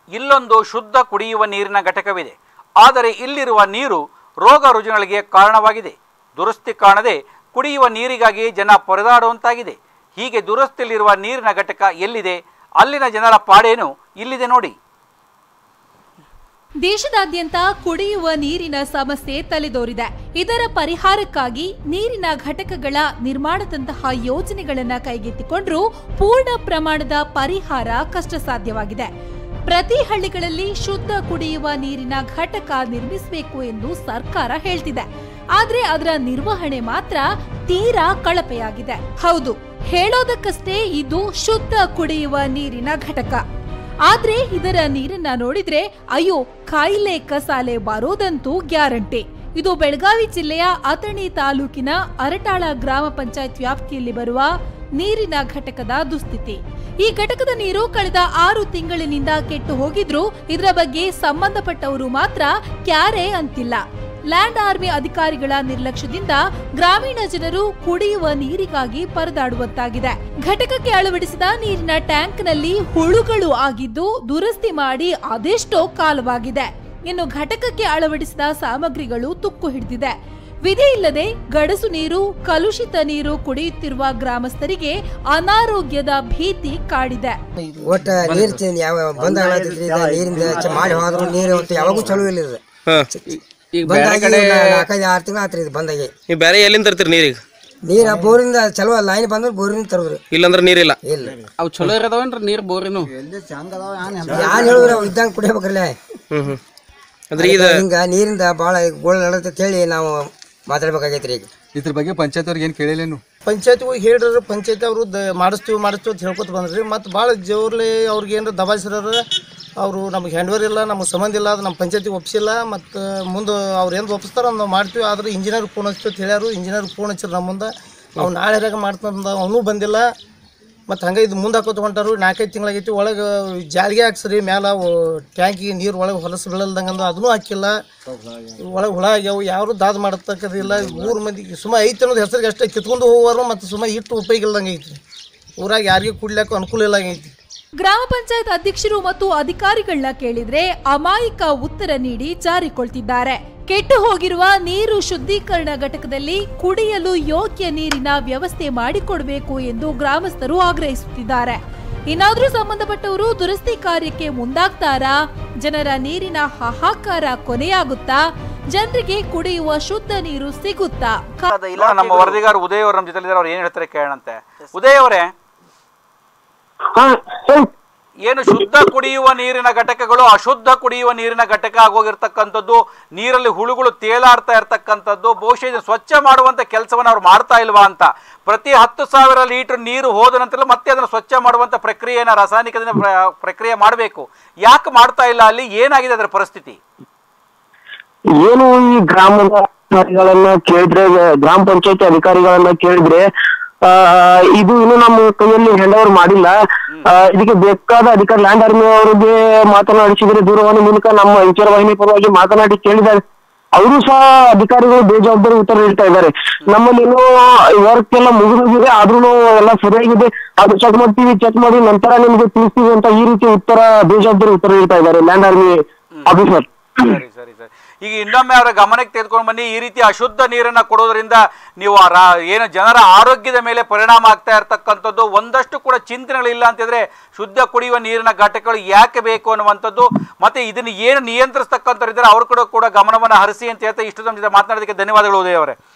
ಇಲ್ಲೊಂದು ಶುದ್ಧ ಕುಡಿಯುವ ನೀರಿನ ಘಟಕವಿದೆ ಆದರೆ ಇಲ್ಲಿರುವ ನೀರು ರೋಗ ರುಜಿನಗಳಿಗೆ ಕಾರಣವಾಗಿದೆ ದುರಸ್ತಿ ಕಾಣದೆ ಕುಡಿಯುವ ನೀರಿಗಾಗಿ ಜನ ಪರದಾಡುವಂತಾಗಿದೆ ಹೀಗೆ ದುರಸ್ತಿಯಲ್ಲಿರುವ ನೀರಿನ ಘಟಕ ಎಲ್ಲಿದೆ ಅಲ್ಲಿನ ಜನರ ಪಾಡೇನು ಇಲ್ಲಿದೆ ನೋಡಿ ದೇಶದಾದ್ಯಂತ ಕುಡಿಯುವ ನೀರಿನ ಸಮಸ್ಯೆ ತಲೆದೋರಿದೆ ಇದರ ಪರಿಹಾರಕ್ಕಾಗಿ ನೀರಿನ ಘಟಕಗಳ ನಿರ್ಮಾಣದಂತಹ ಯೋಜನೆಗಳನ್ನ ಕೈಗೆತ್ತಿಕೊಂಡ್ರೂ ಪೂರ್ಣ ಪ್ರಮಾಣದ ಪರಿಹಾರ ಕಷ್ಟ ಸಾಧ್ಯವಾಗಿದೆ ಪ್ರತಿ ಹಳ್ಳಿಗಳಲ್ಲಿ ಶುದ್ಧ ಕುಡಿಯುವ ನೀರಿನ ಘಟಕ ನಿರ್ಮಿಸಬೇಕು ಎಂದು ಸರ್ಕಾರ ಹೇಳ್ತಿದೆ ಆದ್ರೆ ಅದರ ನಿರ್ವಹಣೆ ಮಾತ್ರ ತೀರಾ ಕಳಪೆಯಾಗಿದೆ ಹೌದು ಹೇಳೋದಕ್ಕಷ್ಟೇ ಇದು ಶುದ್ಧ ಕುಡಿಯುವ ನೀರಿನ ಘಟಕ ಆದ್ರೆ ಇದರ ನೀರನ್ನ ನೋಡಿದ್ರೆ ಅಯ್ಯೋ ಕಾಯಿಲೆ ಕಸಾಲೆ ಬರೋದಂತೂ ಗ್ಯಾರಂಟಿ ಇದು ಬೆಳಗಾವಿ ಜಿಲ್ಲೆಯ ಅಥಣಿ ತಾಲೂಕಿನ ಅರಟಾಳ ಗ್ರಾಮ ಪಂಚಾಯತ್ ವ್ಯಾಪ್ತಿಯಲ್ಲಿ ಬರುವ ನೀರಿನ ಘಟಕದ ದುಸ್ಥಿತಿ ಈ ಘಟಕದ ನೀರು ಕಳೆದ ಆರು ತಿಂಗಳಿನಿಂದ ಕೆಟ್ಟು ಹೋಗಿದ್ರು ಇದರ ಬಗ್ಗೆ ಸಂಬಂಧಪಟ್ಟವರು ಮಾತ್ರ ಕ್ಯಾರೆ ಅಂತಿಲ್ಲ ಲ್ಯಾಂಡ್ ಆರ್ಮಿ ಅಧಿಕಾರಿಗಳ ನಿರ್ಲಕ್ಷ್ಯದಿಂದ ಗ್ರಾಮೀಣ ಜನರು ಕುಡಿಯುವ ನೀರಿಗಾಗಿ ಪರದಾಡುವಂತಾಗಿದೆ ಘಟಕಕ್ಕೆ ಅಳವಡಿಸಿದ ನೀರಿನ ಟ್ಯಾಂಕ್ನಲ್ಲಿ ಹುಳುಗಳು ಆಗಿದ್ದು ದುರಸ್ತಿ ಮಾಡಿ ಅದೆಷ್ಟೋ ಕಾಲವಾಗಿದೆ ಇನ್ನು ಘಟಕಕ್ಕೆ ಅಳವಡಿಸಿದ ಸಾಮಗ್ರಿಗಳು ತುಕ್ಕು ಹಿಡಿದಿದೆ ವಿಧಿ ಇಲ್ಲದೆ ಗಡಸು ನೀರು ಕಲುಷಿತ ನೀರು ಕುಡಿಯುತ್ತಿರುವ ಗ್ರಾಮಸ್ಥರಿಗೆ ಅನಾರೋಗ್ಯದ ಭೀತಿ ಕಾಡಿದೆ ಒಟ್ಟ ನೀರ್ ಚೆ- ಯಾವ ಬಂದ್ ಆಗ್ಲತ್ತೈತ್ರಿ ಇದ ನೀರಿಂದ ಚ- ಮಾಡಿ ಹೋದ್ರು ನೀರು ಒಟ್ಟು ಯಾವಾಗೂ ಚಲೋ ಇಲ್ಲ ಇದು ಹಾ ಈಗ ಬೇರೆ ಬಂದಾಗಿ ಕಡೆ ಒಂದು ನಾಲ್ಕೈದು ಆರು ತಿಂಗಳು ಆತ್ರಿ ಇದು ಬಂದಾಗಿ ನೀವು ಬೇರೆ ಎಲ್ಲಿಂದ ತರ್ತೀರಿ ನೀರಿಗೆ ನೀರ ಬೋರಿಂದ ಚಲೋ ಲೈನ್ ಬಂದ್ರೆ ಬೋರಿಂದ ತರುದ್ರಿ ಇಲ್ಲಂದ್ರೆ ನೀರಿಲ್ಲ ಇಲ್ಲ ಅವು ಚಲೋ ಇರದವೇನ್ರಿ ನೀರ್ ಬೋರಿನು ಯಾರು ಹೇಳಿದ್ರ ಅವ್ ಇದ್ದಂಗ ಕುಡಿಯಬೇಕ್ರಲ್ಲ ಹ್ಮ್ ಹ್ಮ್ ಅಂದ್ರೆ ಇದು ಹಿಂಗ ನೀರಿಂದ ಭಾಳ ಗೋಳ ನಡತ್ತ ಹೇಳಿ ನಾವು ಮಾತಾಡ್ಬೇಕಾಗೈತ್ರಿ ಈಗ ಇದ್ರ ಬಗ್ಗೆ ಪಂಚಾಯತ್ ಅವ್ರಿಗೆ ಏನು ಕೇಳಿಲ್ಲೇನು ಪಂಚಾಯತ್ಗೆ ಹೋಗಿ ಹೇಳಿದ್ರು ಪಂಚಾಯತ್ ಅವರು ದ ಮಾಡಿಸ್ತೀವಿ ಮಾಡಿಸ್ತೀವಿ ಅಂತ ಹೇಳ್ಕೊತ ಬಂದ್ರಿ ಮತ್ತು ಭಾಳ ಜೋರ್ಲಿ ಅವ್ರಿಗೆ ಏನಾರ ದಬಾಯಿಸ್ರ ಅವರು ನಮಗೆ ಹ್ಯಾಂಡ್ವರ್ ಇಲ್ಲ ನಮಗೆ ಸಂಬಂಧ ಇಲ್ಲ ಅದು ನಮ್ಮ ಪಂಚಾಯತಿಗೆ ಒಪ್ಸಿಲ್ಲ ಮತ್ತು ಮುಂದೆ ಅವ್ರು ಏನು ಒಪ್ಪಿಸ್ತಾರೋ ನಾವು ಮಾಡ್ತೀವಿ ಆದರೆ ಇಂಜಿನಿಯರ್ ಫೋನ್ ಹಚ್ತೀವಿ ಅಂತ ಹೇಳ್ಯಾರು ಇಂಜಿನಿಯರ್ ಫೋನ್ ಹಚ್ಚಿರು ನಮ್ಮ ಮುಂದೆ ಅವ್ನು ನಾಳೆ ಹೇಗೆ ಮಾಡ್ತಂದ ಅವನೂ ಬಂದಿಲ್ಲ ಮತ್ತು ಹಂಗೆ ಇದು ಮುಂದೆ ಹಾಕೋತ ಹೊಂಟಾರು ನಾಲ್ಕೈದು ತಿಂಗಳಾಗೈತಿ ಒಳಗೆ ಜಾಲಿಗೆ ಹಾಕ್ಸ್ರಿ ಮ್ಯಾಲ ಟ್ಯಾಂಕಿಗೆ ನೀರು ಒಳಗೆ ಹೊಲಸು ಬೀಳಲ್ದಂಗೆ ಅಂದು ಅದನ್ನೂ ಹಾಕಿಲ್ಲ ಒಳಗೆ ಹುಳ ಆಗ್ಯಾವು ಯಾರು ದಾದ ಮಾಡತಕ್ಕದಿಲ್ಲ ಊರು ಮಂದಿಗೆ ಸುಮ್ಮ ಐತೆ ಅನ್ನೋದು ಹೆಸರಿಗೆ ಅಷ್ಟೇ ಕಿತ್ಕೊಂಡು ಹೋಗೋರು ಮತ್ತು ಸುಮ್ಮ ಇಟ್ಟು ಉಪಯೋಗ ಇಲ್ದಂಗೆ ಐತಿ ಊರಾಗ ಯಾರಿಗೂ ಕುಡ್ಲಿಕ್ಕೆ ಅನುಕೂಲ ಇಲ್ಲ ಐತಿ ಗ್ರಾಮ ಪಂಚಾಯತ್ ಅಧ್ಯಕ್ಷರು ಮತ್ತು ಅಧಿಕಾರಿಗಳನ್ನ ಕೇಳಿದ್ರೆ ಅಮಾಯಕ ಉತ್ತರ ನೀಡಿ ಜಾರಿಕೊಳ್ತಿದ್ದಾರೆ ಕೆಟ್ಟು ಹೋಗಿರುವ ನೀರು ಶುದ್ಧೀಕರಣ ಘಟಕದಲ್ಲಿ ಕುಡಿಯಲು ಯೋಗ್ಯ ನೀರಿನ ವ್ಯವಸ್ಥೆ ಮಾಡಿಕೊಡಬೇಕು ಎಂದು ಗ್ರಾಮಸ್ಥರು ಆಗ್ರಹಿಸುತ್ತಿದ್ದಾರೆ ಇನ್ನಾದ್ರೂ ಸಂಬಂಧಪಟ್ಟವರು ದುರಸ್ತಿ ಕಾರ್ಯಕ್ಕೆ ಮುಂದಾಗ್ತಾರಾ ಜನರ ನೀರಿನ ಹಾಹಾಕಾರ ಕೊನೆಯಾಗುತ್ತಾ ಜನರಿಗೆ ಕುಡಿಯುವ ಶುದ್ಧ ನೀರು ಸಿಗುತ್ತಾ ಕ- ಇಲ್ಲ ನಮ್ಮ ವರದಿಗಾರ ಉದಯ್ ಅವರು ನಮ್ಮ ಜೊತೆ ಅವ್ರು ಏನು ಹೇಳ್ತಾರೆ ಕೇಳೋಣಂತೆ ಉದಯ್ ಅವರೇ ಏನು ಶುದ್ಧ ಕುಡಿಯುವ ನೀರಿನ ಘಟಕಗಳು ಅಶುದ್ಧ ಕುಡಿಯುವ ನೀರಿನ ಘಟಕ ಆಗೋಗಿರ್ತಕ್ಕಂಥದ್ದು ನೀರಲ್ಲಿ ಹುಳುಗಳು ತೇಲಾಡ್ತಾ ಇರ್ತಕ್ಕಂಥದ್ದು ಬಹುಶಃ ಇದನ್ನ ಸ್ವಚ್ಛ ಮಾಡುವಂತ ಕೆಲಸವನ್ನು ಅವ್ರು ಮಾಡ್ತಾ ಇಲ್ವಾ ಅಂತ ಪ್ರತಿ ಹತ್ತು ಸಾವಿರ ಲೀಟರ್ ನೀರು ಹೋದ ನಂತರ ಮತ್ತೆ ಅದನ್ನು ಸ್ವಚ್ಛ ಮಾಡುವಂತ ಪ್ರಕ್ರಿಯೆನ ರಾಸಾಯನಿಕದಿಂದ ಪ್ರ- ಪ್ರಕ್ರಿಯೆ ಮಾಡಬೇಕು ಯಾಕೆ ಮಾಡ್ತಾ ಇಲ್ಲ ಅಲ್ಲಿ ಏನಾಗಿದೆ ಅದರ ಪರಿಸ್ಥಿತಿ ಏನು ಈ ಗ್ರಾಮದ ಅಧಿಕಾರಿಗಳನ್ನ ಕೇಳಿದ್ರೆ ಗ್ರಾಮ ಪಂಚಾಯತಿ ಅಧಿಕಾರಿಗಳನ್ನ ಕೇಳಿದ್ರೆ ಆ ಇದು ಇನ್ನು ನಮ್ಮ ಕೈಯಲ್ಲಿ ಹ್ಯಾಂಡ್ ಓವರ್ ಮಾಡಿಲ್ಲ ಆ, ಇದಕ್ಕೆ ಬೇಕಾದ ಅಧಿಕಾರಿ ಲ್ಯಾಂಡ್ ಆರ್ಮಿ ಅವರಿಗೆ ಮಾತನಾಡಿಸಿದ್ರೆ ದೂರವಾಣಿ ಮೂಲಕ ನಮ್ಮ ವಿಚಾರ ವಾಹಿನಿ ಪರವಾಗಿ ಮಾತನಾಡಿ ಕೇಳಿದ್ದಾರೆ ಅವರು ಸಹ ಅಧಿಕಾರಿಗಳು ಬೇಜವಾಬ್ದಾರಿ ಉತ್ತರ ನೀಡ್ತಾ ಇದ್ದಾರೆ ನಮ್ಮಲ್ಲಿ ಏನೋ ವರ್ಕ್ ಎಲ್ಲ ಮುಗಿದೋಗಿದೆ ಆದ್ರೂ ಎಲ್ಲ ಸರಿಯಾಗಿದೆ ಅದು ಚೆಕ್ ಮಾಡ್ತೀವಿ ಚೆಕ್ ಮಾಡಿ ನಂತರ ನಿಮ್ಗೆ ತಿಳಿಸ್ತೀವಿ ಅಂತ ಈ ರೀತಿ ಉತ್ತರ ಬೇಜವಾಬ್ದಾರಿ ಉತ್ತರ ನೀಡ್ತಾ ಇದ್ದಾರೆ ಲ್ಯಾಂಡ್ ಆರ್ಮಿ ಆಫೀಸರ್ ಸರಿ ಸರಿ ಸರಿ ಈಗ ಇನ್ನೊಮ್ಮೆ ಅವರ ಗಮನಕ್ಕೆ ತೆಗೆದುಕೊಂಡು ಬನ್ನಿ ಈ ರೀತಿ ಅಶುದ್ಧ ನೀರನ್ನ ಕೊಡೋದ್ರಿಂದ ನೀವು ಆ ರಾ- ಏನು ಜನರ ಆರೋಗ್ಯದ ಮೇಲೆ ಪರಿಣಾಮ ಆಗ್ತಾ ಇರತಕ್ಕಂಥದ್ದು ಒಂದಷ್ಟು ಕೂಡ ಚಿಂತನೆಗಳಿಲ್ಲ ಅಂತಿದ್ರೆ ಶುದ್ಧ ಕುಡಿಯುವ ನೀರಿನ ಘಟಕಗಳು ಯಾಕೆ ಬೇಕು ಅನ್ನುವಂಥದ್ದು ಮತ್ತೆ ಇದನ್ನು ಏನು ನಿಯಂತ್ರಿಸ್ತಕ್ಕಂಥವ್ರು ಇದ್ದಾರೆ ಅವರು ಕೂಡ ಕೂಡ ಗಮನವನ್ನು ಹರಿಸಿ ಅಂತ ಹೇಳ್ತಾ ಇಷ್ಟು ನಮ್ಮ ಜೊತೆ ಮಾತನಾಡೋದಕ್ಕೆ ಧನ್ಯವಾದಗಳು ಉದಯ್ ಅವರೇ